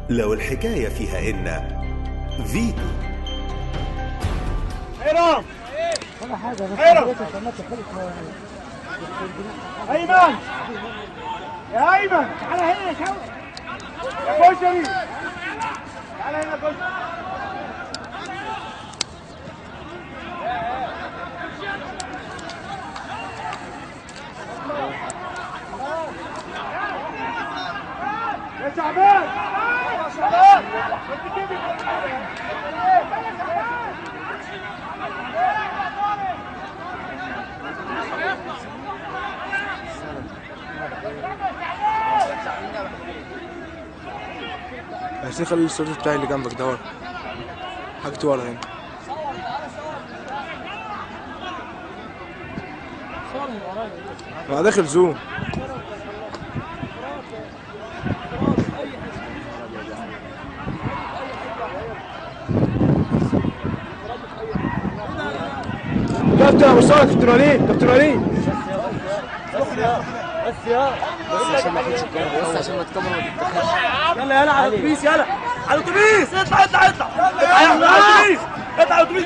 لو الحكاية فيها إن فيتو حيرام ولا حاجة بس خيرة. حضرتك لما تخلص ايمن يا ايمن تعالى هنا يا شوقي يا كشري تعالى هنا يا كشري يا شعبان يا شعبان انت كيف عايزين خلي الصوت بتاعي اللي جنبك ده ورا حاجتي ورا هنا انا داخل زوم كابتن ابو صالح كابتن وليد كابتن وليد يلا يلا على الاتوبيس يلا على الاتوبيس اطلع اطلع اطلع اطلع يا احمد على الاتوبيس اطلع على الاتوبيس